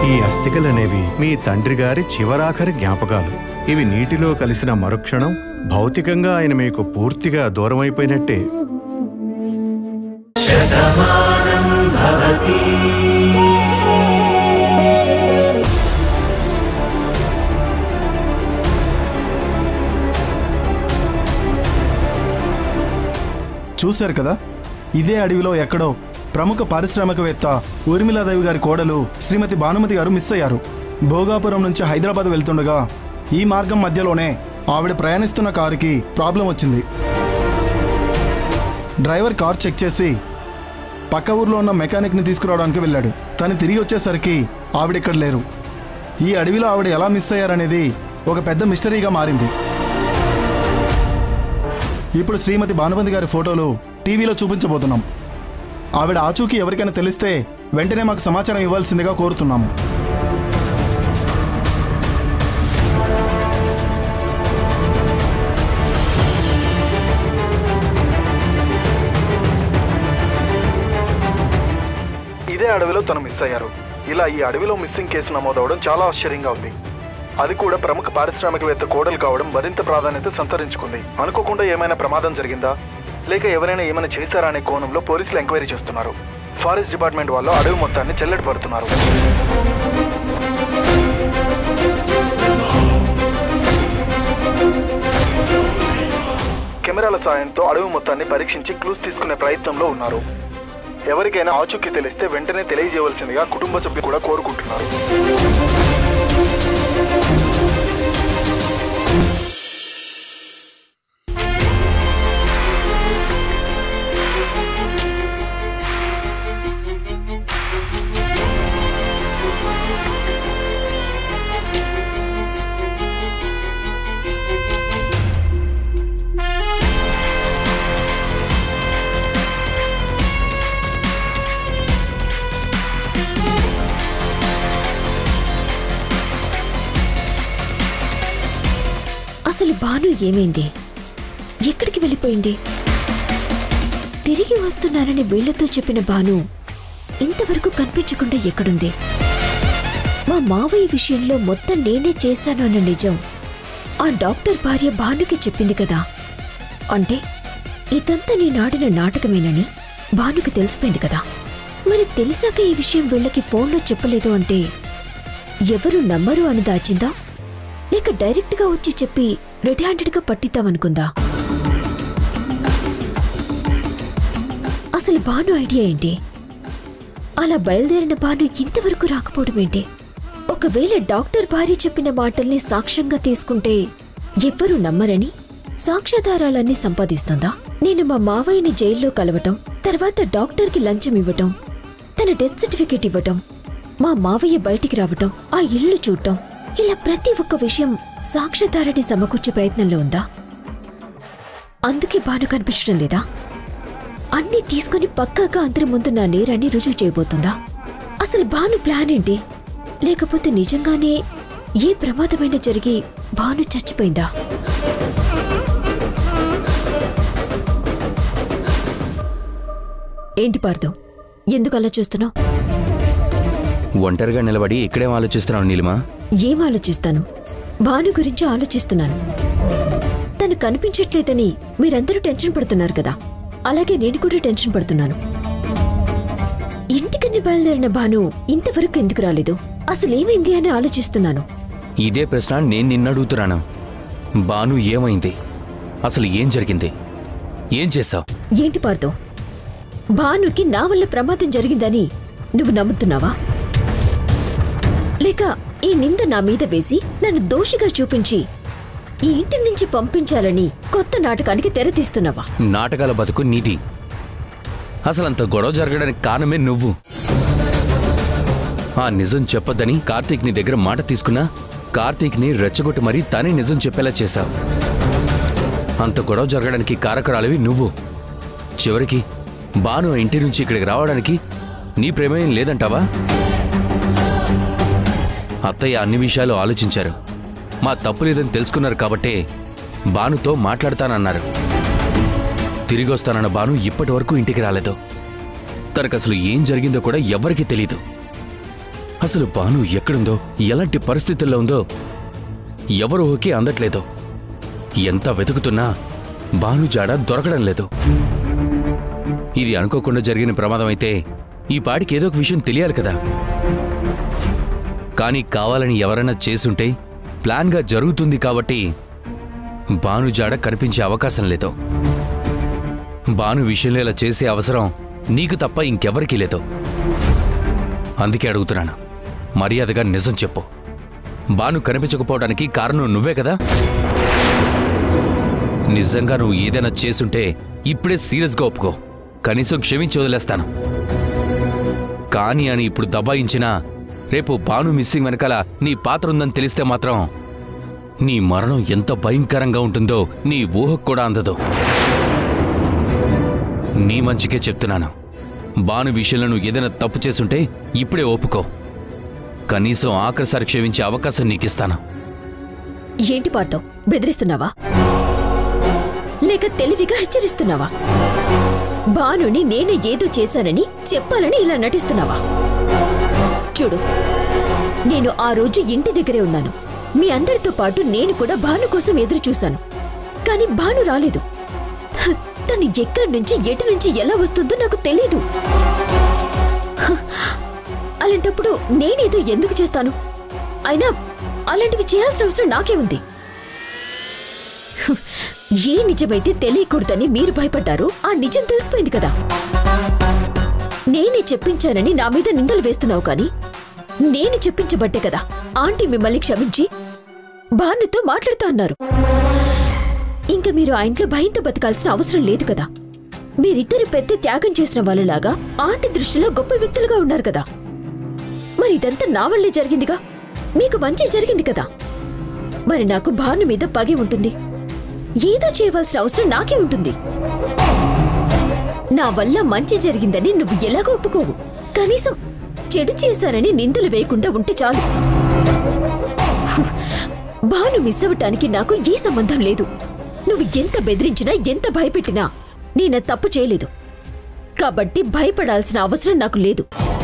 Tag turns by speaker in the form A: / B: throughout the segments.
A: ఈ అస్థికలనేవి మీ తండ్రి గారి చివరాఖరి జ్ఞాపకాలు ఇవి నీటిలో కలిసిన మరుక్షణం భౌతికంగా ఆయన మీకు పూర్తిగా దూరమైపోయినట్టే
B: చూశారు కదా ఇదే అడవిలో ఎక్కడో ప్రముఖ పారిశ్రామికవేత్త ఊర్మిళాదేవి గారి కోడలు శ్రీమతి భానుమతి గారు మిస్ అయ్యారు భోగాపురం నుంచి హైదరాబాద్ వెళ్తుండగా ఈ మార్గం మధ్యలోనే ఆవిడ ప్రయాణిస్తున్న కారుకి ప్రాబ్లం వచ్చింది డ్రైవర్ కార్ చెక్ చేసి పక్క ఊర్లో ఉన్న మెకానిక్ని తీసుకురావడానికి వెళ్ళాడు తను తిరిగి వచ్చేసరికి ఆవిడ ఇక్కడ లేరు ఈ అడవిలో ఆవిడ ఎలా మిస్ అయ్యారనేది ఒక పెద్ద మిస్టరీగా మారింది ఇప్పుడు శ్రీమతి భానుమతి గారి ఫోటోలు టీవీలో చూపించబోతున్నాం ఆవిడ ఆచూకీ ఎవరికైనా తెలిస్తే వెంటనే మాకు సమాచారం ఇవ్వాల్సిందిగా కోరుతున్నాము ఇదే అడవిలో తను మిస్ అయ్యారు ఇలా ఈ అడవిలో మిస్సింగ్ కేసు నమోదవడం చాలా ఆశ్చర్యంగా ఉంది అది కూడా ప్రముఖ పారిశ్రామికవేత్త కోడలు కావడం మరింత ప్రాధాన్యత సంతరించుకుంది అనుకోకుండా ఏమైనా ప్రమాదం జరిగిందా లేక ఎవరైనా ఏమైనా చేశారా అనే కోణంలో పోలీసులు ఎంక్వైరీ చేస్తున్నారు ఫారెస్ట్ డిపార్ట్మెంట్ వాళ్ళు అడవి మొత్తాన్ని చెల్లెట పడుతున్నారు కెమెరాల సాయంతో అడవి మొత్తాన్ని పరీక్షించి క్లూస్ తీసుకునే ప్రయత్నంలో ఉన్నారు ఎవరికైనా ఆచూకీ తెలిస్తే వెంటనే తెలియజేయవలసిందిగా కుటుంబ సభ్యులు కూడా కోరుకుంటున్నారు
C: అసలు భాను ఏమైంది ఎక్కడికి వెళ్ళిపోయింది తిరిగి వస్తున్నానని వీళ్లతో చెప్పిన భాను ఇంతవరకు కనిపించకుండా ఎక్కడుంది మా మావయ్య విషయంలో మొత్తం నేనే చేశాను అన్న నిజం ఆ డాక్టర్ భార్య భానుకి చెప్పింది కదా అంటే ఇదంతా నేనాడిన నాటకమేనని భానుకి తెలిసిపోయింది కదా మరి తెలిసాక ఈ విషయం వీళ్ళకి ఫోన్లో చెప్పలేదు అంటే ఎవరు నమ్మరు అని దాచిందా లేక డైరెక్ట్ గా వచ్చి చెప్పి రెడ్ హ్యాండెడ్ గా పట్టిద్దామనుకుందా అసలు భాను ఐడియా ఏంటి అలా బయలుదేరిన భాను ఇంతవరకు రాకపోవడం ఏంటి ఒకవేళ డాక్టర్ భార్య చెప్పిన మాటల్ని సాక్ష్యంగా తీసుకుంటే ఎవ్వరూ నమ్మరని సాక్ష్యాధారాలన్నీ సంపాదిస్తుందా నేను మా మావయ్యని జైల్లో కలవటం తర్వాత డాక్టర్కి లంచం ఇవ్వటం తన డెత్ సర్టిఫికేట్ ఇవ్వటం మా మావయ్య బయటికి రావటం ఆ ఇల్లు చూడటం ఇలా ప్రతి ఒక్క విషయం సాక్ష్యాధారాన్ని సమకూర్చే ప్రయత్నంలో ఉందా అందుకే భాను కనిపించడం లేదా అన్నీ తీసుకుని పక్కాగా అందరి ముందు నా నేరాన్ని రుజువు చేయబోతుందా అసలు భాను ప్లాన్ ఏంటి లేకపోతే నిజంగానే ఏ ప్రమాదమైనా జరిగి భాను చచ్చిపోయిందా ఏంటి పార్దు ఎందుకు అలా చూస్తున్నావు
D: ఒంటరిగా నిలబడి ఇక్కడేం ఆలోచిస్తున్నావు నీలిమా
C: ఏం ఆలోచిస్తాను భాను గురించి ఆలోచిస్తున్నాను తను కనిపించట్లేదని మీరందరూ టెన్షన్ పడుతున్నారు కదా అలాగే నేను కూడా టెన్షన్ పడుతున్నాను ఇంటికని బయలుదేరిన భాను ఇంతవరకు ఎందుకు రాలేదు అసలు ఏమైంది అని ఆలోచిస్తున్నాను
D: ఇదే ప్రశ్న నేను నిన్ను అడుగుతున్నాను బాను ఏమైంది అసలు ఏం జరిగింది ఏం చేశావు
C: ఏంటి పార్దో భానుకి నా వల్ల ప్రమాదం జరిగిందని నువ్వు నమ్ముతున్నావా లేక ఈ నింద నా మీద వేసి నన్ను దోషిగా చూపించి ఈ ఇంటి నుంచి పంపించాలని కొత్త నాటకానికి తెరతీస్తున్నావా
D: నాటకాల బతుకు నీది అసలంత గొడవ జరగడానికి కారణమే నువ్వు ఆ నిజం చెప్పొద్దని కార్తీక్ నీ దగ్గర మాట తీసుకున్నా కార్తీక్ని రెచ్చగొట్టి మరీ తనే నిజం చెప్పేలా చేశావు అంత గొడవ జరగడానికి కారకురాలివి నువ్వు చివరికి బాను ఆ ఇంటి నుంచి ఇక్కడికి రావడానికి నీ ప్రేమేం లేదంటావా అత్తయ్య అన్ని విషయాలు ఆలోచించారు మా తప్పు లేదని తెలుసుకున్నారు కాబట్టే బానుతో మాట్లాడతానన్నారు తిరిగి వస్తానన్న బాను ఇప్పటి వరకు ఇంటికి రాలేదు తనకు అసలు ఏం జరిగిందో కూడా ఎవ్వరికీ తెలీదు అసలు బాను ఎక్కడుందో ఎలాంటి పరిస్థితుల్లో ఉందో ఎవరు ఓకే అందట్లేదు ఎంత వెతుకుతున్నా బాను జాడ దొరకడం లేదు ఇది అనుకోకుండా జరిగిన ప్రమాదం అయితే ఈ పాడికి ఏదో ఒక విషయం తెలియాలి కదా కానీ కావాలని ఎవరైనా చేసుంటే ప్లాన్గా జరుగుతుంది కాబట్టి బాను జాడ కనిపించే అవకాశం లేదు బాను విషయంలో ఇలా చేసే అవసరం నీకు తప్ప ఇంకెవరికీ లేదు అందుకే అడుగుతున్నాను మర్యాదగా నిజం చెప్పు బాను కనిపించకపోవడానికి కారణం నువ్వే కదా నిజంగా నువ్వు ఏదైనా చేసుంటే ఇప్పుడే సీరియస్గా ఒప్పుకో కనీసం క్షమించి వదిలేస్తాను కానీ అని ఇప్పుడు దబాయించినా రేపు బాను మిస్సింగ్ వెనకాల నీ పాత్ర ఉందని తెలిస్తే మాత్రం నీ మరణం ఎంత భయంకరంగా ఉంటుందో నీ ఊహకు కూడా అందదు నీ మంచికే చెప్తున్నాను బాను విషయంలో నువ్వు ఏదైనా తప్పు చేసుంటే ఇప్పుడే ఒప్పుకో కనీసం ఆఖరిసారి క్షమించే అవకాశం నీకిస్తాను
C: ఏంటి పార్థవ్ బెదిరిస్తున్నావా లేక తెలివిగా హెచ్చరిస్తున్నావా భానుని నేనే ఏదో చేశానని చెప్పాలని ఇలా నటిస్తున్నావా చూడు నేను ఆ రోజు ఇంటి దగ్గరే ఉన్నాను మీ అందరితో పాటు నేను కూడా భాను కోసం ఎదురు చూశాను కానీ భాను రాలేదు హ, తను ఎక్కడి నుంచి ఎటు నుంచి ఎలా వస్తుందో నాకు తెలీదు హ, అలాంటప్పుడు నేనేదో ఎందుకు చేస్తాను అయినా అలాంటివి చేయాల్సిన అవసరం నాకే ఉంది హ్, ఏ నిజమైతే తెలియకూడదని మీరు భయపడ్డారో ఆ నిజం తెలిసిపోయింది కదా నేనే చెప్పించానని నా మీద నిందలు వేస్తున్నావు కానీ నేను చెప్పించబట్టే కదా ఆంటీ మిమ్మల్ని క్షమించి భానుతో మాట్లాడుతా అన్నారు ఇంకా మీరు ఆ ఇంట్లో భయంతో బతకాల్సిన అవసరం లేదు కదా మీరిద్దరు పెద్ద త్యాగం చేసిన వాళ్ళలాగా ఆంటీ దృష్టిలో గొప్ప వ్యక్తులుగా ఉన్నారు కదా మరి ఇదంతా నా వల్లే జరిగిందిగా మీకు మంచి జరిగింది కదా మరి నాకు భాను మీద పగే ఉంటుంది ఏదో చేయవలసిన అవసరం నాకే ఉంటుంది నా వల్ల మంచి జరిగిందని నువ్వు ఎలాగో ఒప్పుకోవు కనీసం చెడు చేశానని నిందలు వేయకుండా ఉంటే చాలు హ్, భాను మిస్ అవ్వటానికి నాకు ఏ సంబంధం లేదు నువ్వు ఎంత బెదిరించినా ఎంత భయపెట్టినా నేను తప్పు చేయలేదు కాబట్టి భయపడాల్సిన అవసరం నాకు లేదు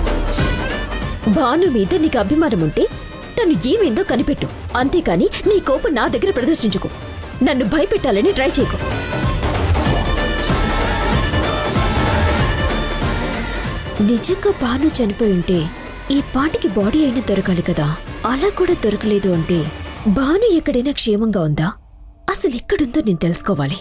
C: భాను మీద నీకు అభిమానం ఉంటే తను ఏమైందో కనిపెట్టు అంతేకాని నీ కోపం నా దగ్గర ప్రదర్శించుకో నన్ను భయపెట్టాలని ట్రై చేయకు నిజంగా భాను చనిపోయి ఉంటే ఈ పాటికి బాడీ అయినా దొరకాలి కదా అలా కూడా దొరకలేదు అంటే భాను ఎక్కడైనా క్షేమంగా ఉందా అసలు ఎక్కడుందో నేను తెలుసుకోవాలి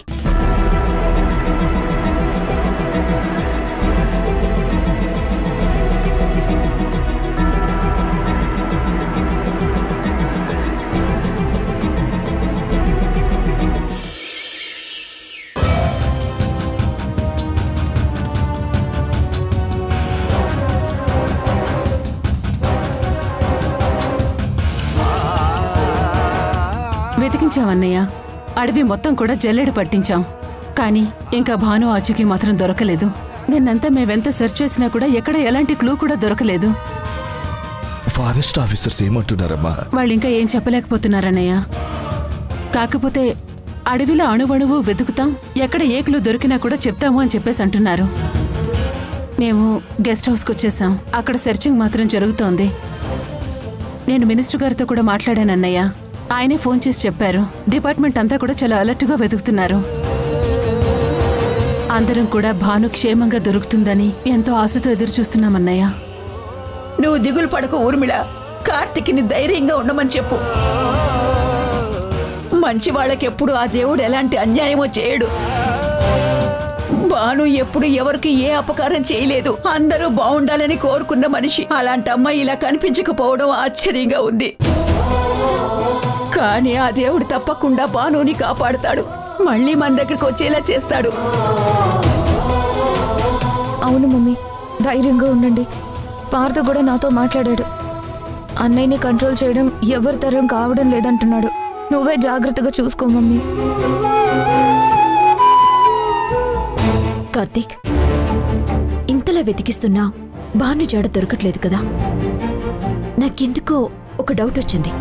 E: వెతికించామన్నయ్య అడవి మొత్తం కూడా జల్లెడ పట్టించాం కానీ ఇంకా భాను ఆచూకీ మాత్రం దొరకలేదు నిన్నంతా మేవెంత సెర్చ్ చేసినా కూడా ఎక్కడ ఎలాంటి క్లూ కూడా దొరకలేదు
F: ఫారెస్ట్ ఆఫీసర్స్ ఏమంటున్నారమ్మా
E: వాళ్ళు ఇంకా ఏం చెప్పలేకపోతున్నారన్నయ్య కాకపోతే అడవిలో అణువణువు వెతుకుతాం ఎక్కడ ఏ క్లూ దొరికినా కూడా చెప్తాము అని చెప్పేసి అంటున్నారు మేము గెస్ట్ హౌస్కి వచ్చేసాం అక్కడ సెర్చింగ్ మాత్రం జరుగుతోంది నేను మినిస్టర్ గారితో కూడా మాట్లాడానన్నయ్య ఆయనే ఫోన్ చేసి చెప్పారు డిపార్ట్మెంట్ అంతా కూడా చాలా అలర్ట్గా వెతుకుతున్నారు అందరం కూడా భాను క్షేమంగా దొరుకుతుందని ఎంతో ఆశతో ఎదురు చూస్తున్నామన్నయ్య
G: నువ్వు దిగులు పడకు ఊర్మిళ కార్తిక్ని ధైర్యంగా ఉండమని చెప్పు మంచి వాళ్ళకెప్పుడు ఆ దేవుడు ఎలాంటి అన్యాయమో చేయడు బాను ఎప్పుడు ఎవరికి ఏ అపకారం చేయలేదు అందరూ బాగుండాలని కోరుకున్న మనిషి అలాంటి అమ్మాయి ఇలా కనిపించకపోవడం ఆశ్చర్యంగా ఉంది కానీ ఆ దేవుడు తప్పకుండా బానుని కాపాడుతాడు మళ్ళీ మన దగ్గరికి వచ్చేలా చేస్తాడు
H: అవును మమ్మీ ధైర్యంగా ఉండండి పార్థ కూడా నాతో మాట్లాడాడు అన్నయ్యని కంట్రోల్ చేయడం ఎవరి తరం కావడం లేదంటున్నాడు నువ్వే జాగ్రత్తగా చూసుకో మమ్మీ
C: కార్తీక్ ఇంతలా వెతికిస్తున్నా భాను జాడ దొరకట్లేదు కదా నాకెందుకో ఒక డౌట్ వచ్చింది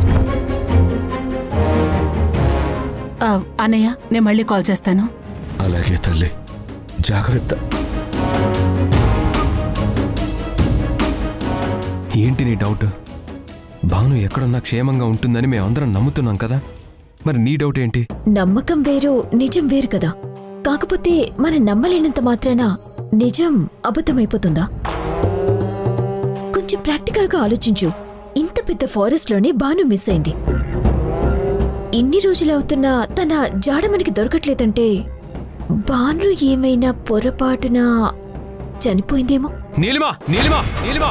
E: ఆ, అన్నయ్య నేను మళ్ళీ కాల్ చేస్తాను
F: అలాగే తల్లి జాగ్రత్త
I: ఏంటి నీ డౌట్ భాను ఎక్కడున్నా క్షేమంగా ఉంటుందని మేమందరం నమ్ముతున్నాం కదా మరి నీ డౌట్ ఏంటి
C: నమ్మకం వేరు నిజం వేరు కదా కాకపోతే మనం నమ్మలేనంత మాత్రాన నిజం అబద్ధమైపోతుందా కొంచెం ప్రాక్టికల్ గా ఆలోచించు ఇంత పెద్ద ఫారెస్ట్ లోనే బాను మిస్ అయింది ఇన్ని రోజులు అవుతున్నా తన జాడ మనకి దొరకట్లేదంటే బాను ఏమైనా పొరపాటున చనిపోయిందేమో
I: నీలిమా నీలిమా నీలిమా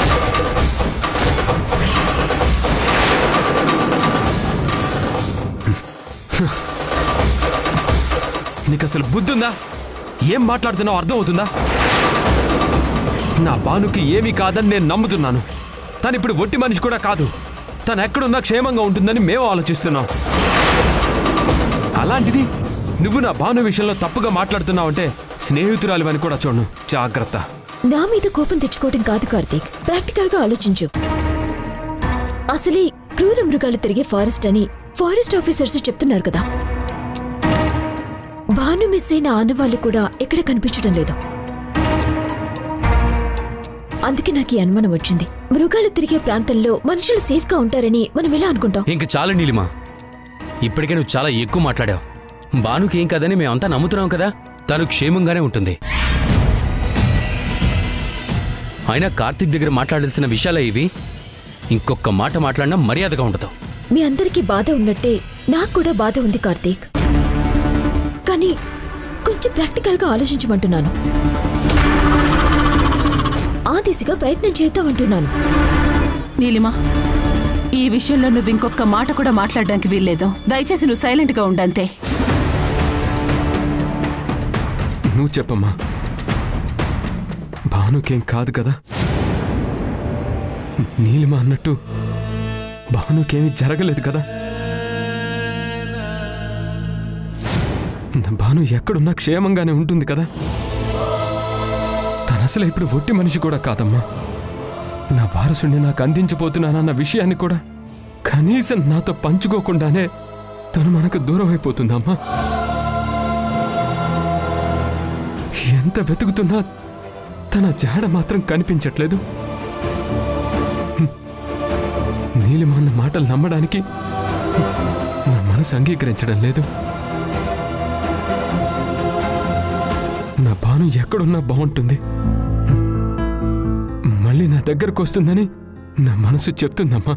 I: నీకు అసలు బుద్ధుందా ఏం మాట్లాడుతున్నావు అర్థం అవుతుందా నా బానుకి ఏమీ కాదని నేను నమ్ముతున్నాను తను ఇప్పుడు ఒట్టి మనిషి కూడా కాదు తను ఎక్కడున్నా క్షేమంగా ఉంటుందని మేము ఆలోచిస్తున్నాం అలాంటిది నువ్వు నా భాను విషయంలో తప్పుగా మాట్లాడుతున్నావంటే స్నేహితురాలివని కూడా చూడను జాగ్రత్త
C: నా మీద కోపం తెచ్చుకోవడం కాదు కార్తీక్ ప్రాక్టికల్ గా ఆలోచించు అసలే క్రూర మృగాలు తిరిగే ఫారెస్ట్ అని ఫారెస్ట్ ఆఫీసర్స్ చెప్తున్నారు కదా భాను మిస్ అయిన ఆనవాళ్ళు కూడా ఎక్కడ కనిపించడం లేదు అందుకే నాకు ఈ అనుమానం వచ్చింది మృగాలు తిరిగే ప్రాంతంలో మనుషులు సేఫ్ గా ఉంటారని మనం ఎలా అనుకుంటాం
D: ఇంక చాలు నీలిమా ఇప్పటికే నువ్వు చాలా ఎక్కువ మాట్లాడావు బానుకి ఏం కదని మేమంతా నమ్ముతున్నాం కదా తను క్షేమంగానే ఉంటుంది అయినా కార్తీక్ దగ్గర మాట్లాడాల్సిన విషయాలే ఇవి ఇంకొక మాట మాట్లాడినా మర్యాదగా ఉండదు
C: మీ అందరికీ బాధ ఉన్నట్టే నాకు కూడా బాధ ఉంది కార్తీక్ కానీ కొంచెం ప్రాక్టికల్ గా ఆలోచించమంటున్నాను ఆ దిశగా ప్రయత్నం చేద్దామంటున్నాను
E: నీలిమా ఈ విషయంలో నువ్వు ఇంకొక మాట కూడా మాట్లాడడానికి వీల్లేదు దయచేసి నువ్వు సైలెంట్ గా ఉండంతే
I: నువ్వు చెప్పమ్మా భానుకేం కాదు కదా నీలిమ అన్నట్టు భానుకేమీ జరగలేదు కదా నా భాను ఎక్కడున్నా క్షేమంగానే ఉంటుంది కదా తను అసలు ఇప్పుడు ఒట్టి మనిషి కూడా కాదమ్మా నా వారసుని నాకు అందించబోతున్నానన్న విషయాన్ని కూడా కనీసం నాతో పంచుకోకుండానే తను మనకు దూరం అయిపోతుందమ్మా ఎంత వెతుకుతున్నా తన జాడ మాత్రం కనిపించట్లేదు నీలిమ అన్న మాటలు నమ్మడానికి నా మనసు అంగీకరించడం లేదు నా భాను ఎక్కడున్నా బాగుంటుంది మళ్ళీ నా దగ్గరకు వస్తుందని నా మనసు చెప్తుందమ్మా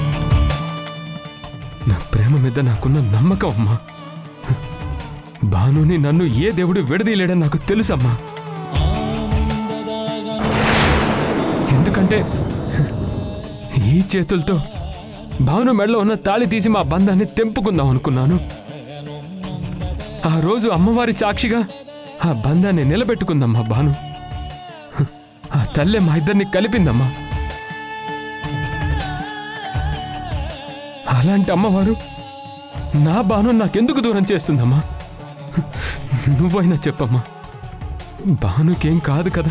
I: నా ప్రేమ మీద నాకున్న నమ్మకం అమ్మా భానుని నన్ను ఏ దేవుడు విడదీయలేడని నాకు తెలుసమ్మా ఎందుకంటే ఈ చేతులతో భాను మెడలో ఉన్న తాళి తీసి మా బంధాన్ని తెంపుకుందాం అనుకున్నాను ఆ రోజు అమ్మవారి సాక్షిగా ఆ బంధాన్ని నిలబెట్టుకుందమ్మా భాను ఆ తల్లే మా ఇద్దరిని కలిపిందమ్మా అలాంటి అమ్మవారు నా బాను నాకెందుకు దూరం చేస్తుందమ్మా నువ్వైనా చెప్పమ్మా భానుకేం కాదు కదా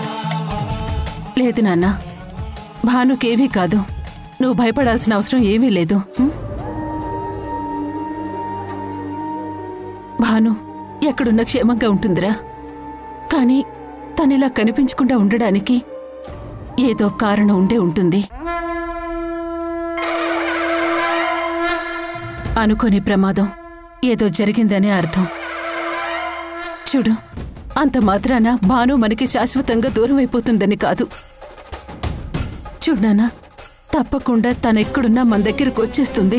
E: లేదు నాన్న భానుకేమీ కాదు నువ్వు భయపడాల్సిన అవసరం ఏమీ లేదు ఉం? భాను ఎక్కడున్న క్షేమంగా ఉంటుందిరా కానీ తనిలా కనిపించకుండా ఉండడానికి ఏదో కారణం ఉండే ఉంటుంది అనుకోని ప్రమాదం ఏదో జరిగిందనే అర్థం చూడు అంత మాత్రాన భాను మనకి శాశ్వతంగా దూరం అయిపోతుందని కాదు చూడనానా తప్పకుండా తనెక్కడున్నా మన దగ్గరకు వచ్చేస్తుంది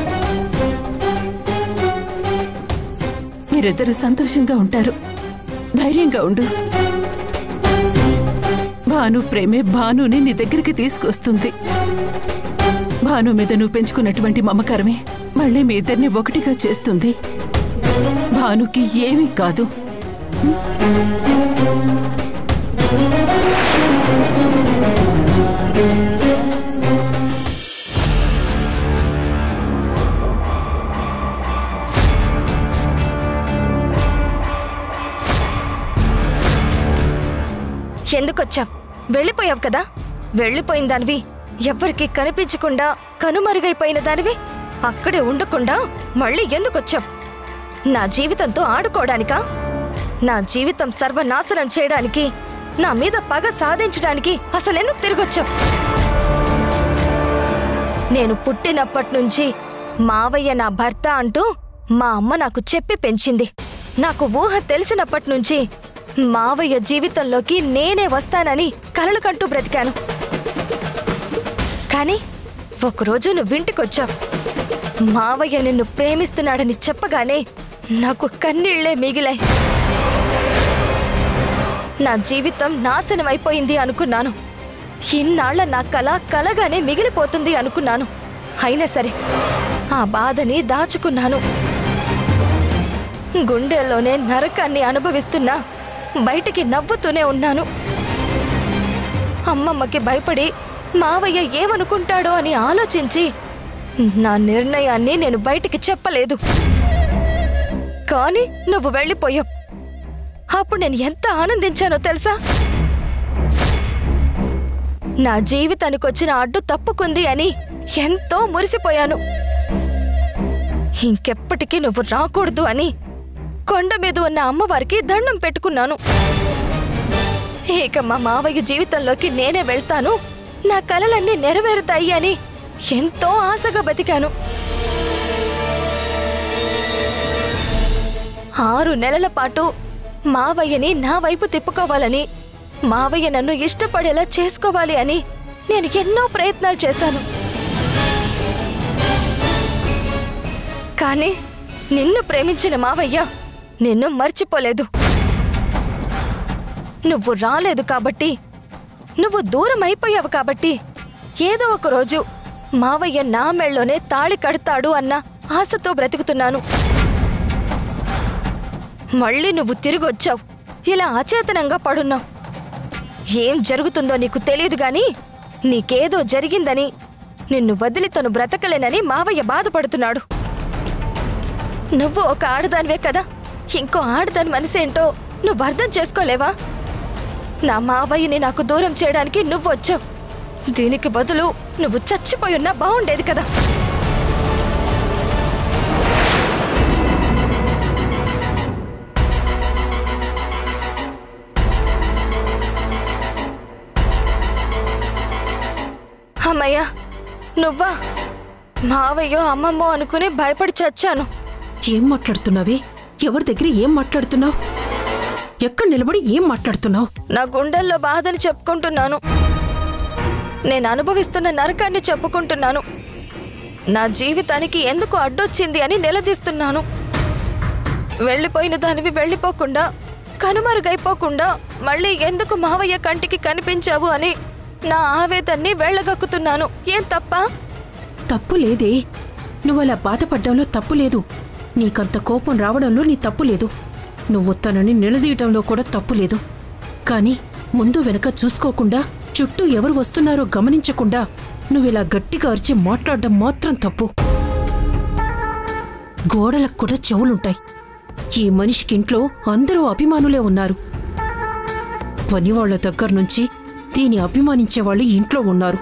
E: మీరిద్దరు సంతోషంగా ఉంటారు ధైర్యంగా ఉండు భాను ప్రేమే భానుని నీ దగ్గరికి తీసుకొస్తుంది భాను మీద నువ్వు పెంచుకున్నటువంటి మమకారమే మళ్ళీ మీ ఇద్దరిని ఒకటిగా చేస్తుంది భానుకి ఏమీ కాదు
J: ఎందుకొచ్చావ్ వెళ్ళిపోయావు కదా వెళ్ళిపోయిన దానివి ఎవ్వరికి కనిపించకుండా కనుమరుగైపోయిన దానివి అక్కడే ఉండకుండా మళ్ళీ ఎందుకొచ్చావ్ నా జీవితంతో ఆడుకోవడానికా నా జీవితం సర్వనాశనం చేయడానికి నా మీద పగ సాధించడానికి అసలెందుకు తిరిగొచ్చావు నేను పుట్టినప్పటి నుంచి మావయ్య నా భర్త అంటూ మా అమ్మ నాకు చెప్పి పెంచింది నాకు ఊహ తెలిసినప్పటి నుంచి మావయ్య జీవితంలోకి నేనే వస్తానని కలలు కంటూ బ్రతికాను కానీ ఒకరోజు నువ్వు ఇంటికొచ్చావు మావయ్య నిన్ను ప్రేమిస్తున్నాడని చెప్పగానే నాకు కన్నీళ్లే మిగిలాయి నా జీవితం నాశనం అయిపోయింది అనుకున్నాను ఇన్నాళ్ల నా కళ కలగానే మిగిలిపోతుంది అనుకున్నాను అయినా సరే ఆ బాధని దాచుకున్నాను గుండెల్లోనే నరకాన్ని అనుభవిస్తున్నా బయటికి నవ్వుతూనే ఉన్నాను అమ్మమ్మకి భయపడి మావయ్య ఏమనుకుంటాడో అని ఆలోచించి నా నిర్ణయాన్ని నేను బయటికి చెప్పలేదు కానీ నువ్వు వెళ్ళిపోయావు అప్పుడు నేను ఎంత ఆనందించానో తెలుసా నా జీవితానికి వచ్చిన అడ్డు తప్పుకుంది అని ఎంతో మురిసిపోయాను ఇంకెప్పటికీ నువ్వు రాకూడదు అని కొండ మీద ఉన్న అమ్మవారికి దండం పెట్టుకున్నాను ఇక మా మావయ్య జీవితంలోకి నేనే వెళ్తాను నా కలలన్నీ నెరవేరుతాయి అని ఎంతో ఆశగా బతికాను ఆరు నెలల పాటు మావయ్యని నా వైపు తిప్పుకోవాలని మావయ్య నన్ను ఇష్టపడేలా చేసుకోవాలి అని నేను ఎన్నో ప్రయత్నాలు చేశాను కానీ నిన్ను ప్రేమించిన మావయ్య నిన్ను మర్చిపోలేదు నువ్వు రాలేదు కాబట్టి నువ్వు దూరం అయిపోయావు కాబట్టి ఏదో ఒక రోజు మావయ్య నా మెళ్ళలోనే తాళి కడతాడు అన్న ఆశతో బ్రతుకుతున్నాను మళ్ళీ నువ్వు తిరిగి వచ్చావు ఇలా అచేతనంగా పడున్నావు ఏం జరుగుతుందో నీకు తెలియదు గాని నీకేదో జరిగిందని నిన్ను వదిలి తను బ్రతకలేనని మావయ్య బాధపడుతున్నాడు నువ్వు ఒక ఆడదానివే కదా ఇంకో ఆడదాని మనసేంటో నువ్వు అర్థం చేసుకోలేవా నా మావయ్యని నాకు దూరం చేయడానికి నువ్వు వచ్చావు దీనికి బదులు నువ్వు చచ్చిపోయి ఉన్నా బాగుండేది కదా అమ్మయ్య నువ్వా మావయ్యో అమ్మమ్మో అనుకుని భయపడి చచ్చాను
K: ఏం మాట్లాడుతున్నావే ఎవరి దగ్గర ఏం మాట్లాడుతున్నావు ఎక్కడ నిలబడి ఏం మాట్లాడుతున్నావు
J: నా గుండెల్లో బాధని చెప్పుకుంటున్నాను నేను అనుభవిస్తున్న నరకాన్ని చెప్పుకుంటున్నాను నా జీవితానికి ఎందుకు అడ్డొచ్చింది అని నిలదీస్తున్నాను వెళ్ళిపోయిన దానివి వెళ్ళిపోకుండా కనుమరుగైపోకుండా మళ్ళీ ఎందుకు మావయ్య కంటికి కనిపించావు అని నా ఆవేదన్ని వెళ్ళగక్కుతున్నాను ఏం తప్ప
K: తప్పు లేదే నువ్వు అలా బాధపడ్డంలో తప్పు లేదు నీకంత కోపం రావడంలో నీ తప్పు లేదు నువ్వు తనని నిలదీయటంలో కూడా తప్పు లేదు కానీ ముందు వెనక చూసుకోకుండా చుట్టూ ఎవరు వస్తున్నారో గమనించకుండా నువ్విలా గట్టిగా అరిచి మాట్లాడడం మాత్రం తప్పు గోడలకు కూడా చెవులుంటాయి ఈ మనిషికి ఇంట్లో అందరూ అభిమానులే ఉన్నారు పనివాళ్ల దగ్గర నుంచి దీని అభిమానించేవాళ్ళు ఇంట్లో ఉన్నారు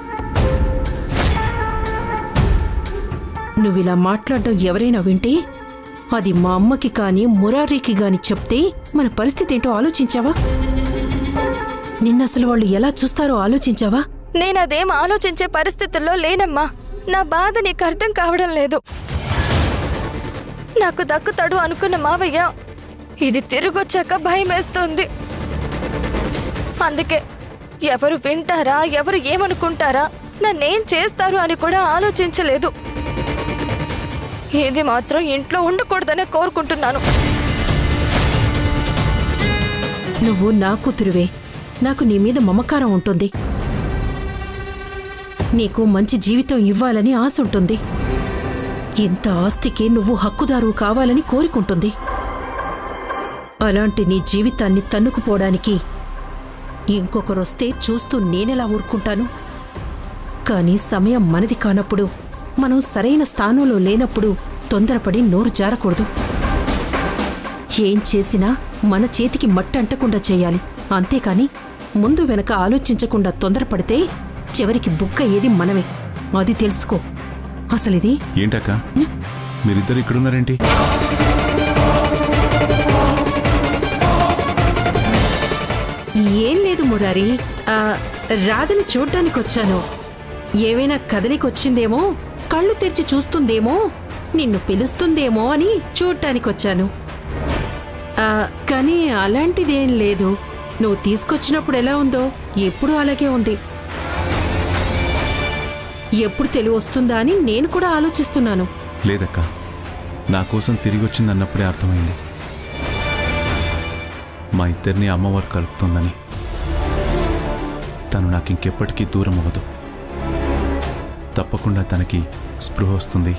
K: నువ్విలా మాట్లాడడం ఎవరైనా వింటే అది మా అమ్మకి కానీ మురారీకి గాని చెప్తే మన పరిస్థితి ఏంటో ఆలోచించావా నిన్నసలు వాళ్ళు ఎలా చూస్తారో ఆలోచించావా
J: నేనదేం ఆలోచించే పరిస్థితుల్లో లేనమ్మా నా బాధ నీకు అర్థం కావడం లేదు నాకు దక్కుతాడు అనుకున్న మావయ్య ఇది తిరిగొచ్చాక భయమేస్తోంది అందుకే ఎవరు వింటారా ఎవరు ఏమనుకుంటారా నన్నేం చేస్తారు అని కూడా ఆలోచించలేదు ఇది మాత్రం ఇంట్లో ఉండకూడదనే కోరుకుంటున్నాను
K: నువ్వు నా కూతురువే నాకు నీ మీద మమకారం ఉంటుంది నీకు మంచి జీవితం ఇవ్వాలని ఆశ ఉంటుంది ఇంత ఆస్తికి నువ్వు హక్కుదారు కావాలని కోరుకుంటుంది అలాంటి నీ జీవితాన్ని తన్నుకుపోవడానికి ఇంకొకరొస్తే చూస్తూ నేనెలా ఊరుకుంటాను కానీ సమయం మనది కానప్పుడు మనం సరైన స్థానంలో లేనప్పుడు తొందరపడి నోరు జారకూడదు ఏం చేసినా మన చేతికి మట్టి అంటకుండా చేయాలి అంతేకాని ముందు వెనక ఆలోచించకుండా తొందరపడితే చివరికి బుక్క ఏది మనమే అది తెలుసుకో అసలిది
L: ఏంటక్క మీరిద్దరు ఇక్కడున్నారేంటి
K: ఏం లేదు మురారి ఆ, రాధని చూడ్డానికి వచ్చాను ఏవైనా కదలికొచ్చిందేమో కళ్ళు తెరిచి చూస్తుందేమో నిన్ను పిలుస్తుందేమో అని చూడటానికొచ్చాను ఆ, కానీ అలాంటిదేం లేదు నువ్వు తీసుకొచ్చినప్పుడు ఎలా ఉందో ఎప్పుడూ అలాగే ఉంది ఎప్పుడు తెలివి వస్తుందా అని నేను కూడా ఆలోచిస్తున్నాను
L: లేదక్క నా కోసం తిరిగి వచ్చిందన్నప్పుడే అర్థమైంది మా ఇద్దరిని అమ్మవారు కలుపుతుందని తను నాకు ఇంకెప్పటికీ దూరం అవ్వదు తప్పకుండా తనకి స్పృహ వస్తుంది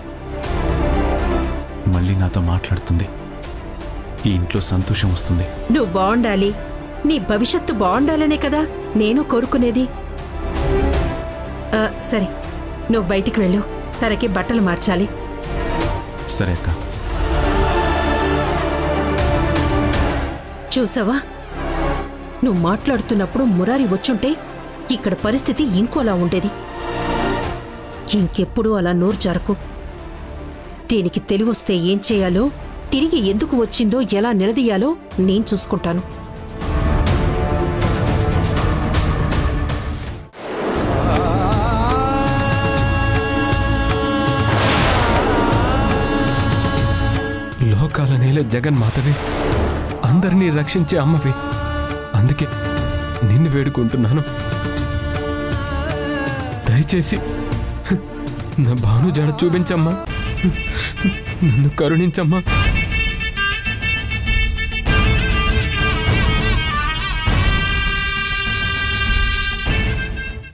L: మళ్ళీ నాతో మాట్లాడుతుంది ఈ ఇంట్లో సంతోషం వస్తుంది
K: నువ్వు బాగుండాలి నీ భవిష్యత్తు బాగుండాలనే కదా నేను కోరుకునేది ఆ, సరే నువ్వు బయటికి వెళ్ళు తనకి బట్టలు మార్చాలి
L: సరే అక్క
K: చూసావా నువ్వు మాట్లాడుతున్నప్పుడు మురారి వచ్చుంటే ఇక్కడ పరిస్థితి ఇంకోలా ఉండేది ఇంకెప్పుడు అలా నోరు జరకు దీనికి తెలివొస్తే ఏం చేయాలో తిరిగి ఎందుకు వచ్చిందో ఎలా నిలదీయాలో నేను చూసుకుంటాను
I: లోకాల నేల జగన్మాతవి అందరినీ రక్షించే అమ్మవి అందుకే నిన్ను వేడుకుంటున్నాను దయచేసి నా భాను జడ చూపించమ్మా నన్ను కరుణించమ్మా